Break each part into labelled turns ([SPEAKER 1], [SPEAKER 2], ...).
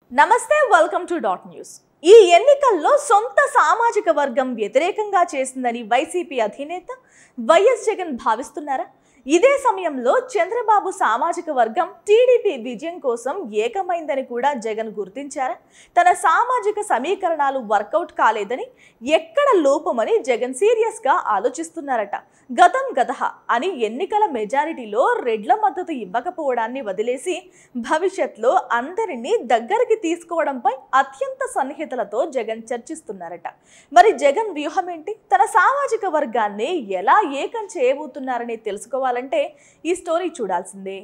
[SPEAKER 1] నమస్తే welcome to dot news ఈ ఎన్నికల్లో సొంత సామాజిక వర్గం వ్యతిరేకంగా చేసిందని వైసీపీ అధినేత వైఎస్ జగన్ భావిస్తున్నారా ఇదే సమయంలో చంద్రబాబు సామాజిక వర్గం టీడీపీ విజయం కోసం ఏకమైందని కూడా జగన్ గుర్తించారా తన సామాజిక సమీకరణాలు వర్కౌట్ కాలేదని ఎక్కడ లోపమని జగన్ సీరియస్గా ఆలోచిస్తున్నారట గతం గతహ అని ఎన్నికల మెజారిటీలో రెడ్ల మద్దతు ఇవ్వకపోవడాన్ని వదిలేసి భవిష్యత్తులో అందరినీ దగ్గరికి తీసుకోవడంపై అత్యంత సన్నిహితులతో జగన్ చర్చిస్తున్నారట మరి జగన్ వ్యూహం ఏంటి తన సామాజిక వర్గాన్ని ఎలా ఏకం చేయబోతున్నారని తెలుసుకోవాలంటే ఈ స్టోరీ చూడాల్సిందే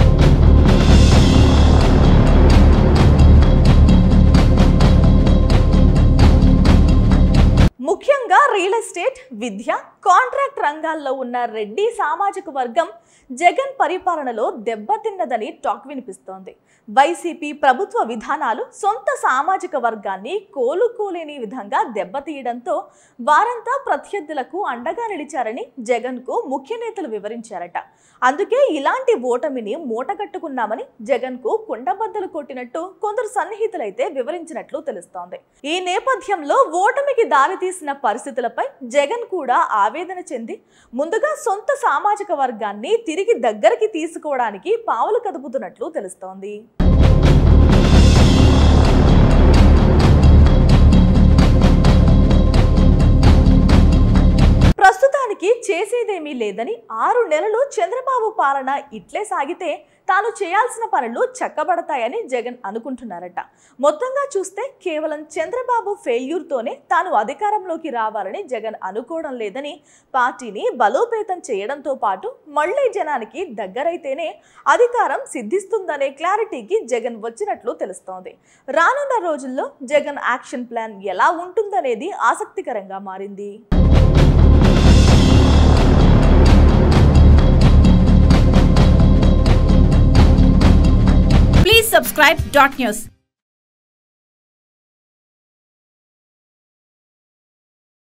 [SPEAKER 1] ముఖ్యంగా రియల్ ఎస్టేట్ విద్య కాంట్రాక్ట్ రంగాల్లో ఉన్న రెడ్డి సామాజిక వర్గం జగన్ పరిపాలనలో దెబ్బతిన్నదని టాక్ వినిపిస్తోంది వైసీపీ ప్రభుత్వ విధానాలు సొంత సామాజిక వర్గాన్ని కోలుకోలేని విధంగా దెబ్బతీయడంతో వారంతా ప్రత్యర్థులకు అండగా నిలిచారని జగన్కు ముఖ్య నేతలు వివరించారట అందుకే ఇలాంటి ఓటమిని మూటగట్టుకున్నామని జగన్కు కుండబద్దలు కొట్టినట్టు కొందరు సన్నిహితులైతే వివరించినట్లు తెలుస్తోంది ఈ నేపథ్యంలో ఓటమికి దారితీసిన పరిస్థితులపై జగన్ కూడా ఆవేదన చెంది ముందుగా సొంత సామాజిక వర్గాన్ని తిరిగి దగ్గరికి తీసుకోవడానికి పావులు కదుపుతున్నట్లు తెలుస్తోంది ప్రస్తుతానికి చేసేదేమీ లేదని ఆరు నెలలు చంద్రబాబు పాలన ఇట్లే సాగితే తాను చేయాల్సిన పనులు చక్కబడతాయని జగన్ అనుకుంటున్నారట మొత్తంగా చూస్తే కేవలం చంద్రబాబు ఫెయిల్యూర్తోనే తాను అధికారంలోకి రావాలని జగన్ అనుకోవడం లేదని పార్టీని బలోపేతం చేయడంతో పాటు మళ్లీ జనానికి దగ్గరైతేనే అధికారం సిద్ధిస్తుందనే క్లారిటీకి జగన్ వచ్చినట్లు తెలుస్తోంది రానున్న రోజుల్లో జగన్ యాక్షన్ ప్లాన్ ఎలా ఉంటుందనేది ఆసక్తికరంగా మారింది
[SPEAKER 2] Please subscribe Dot News.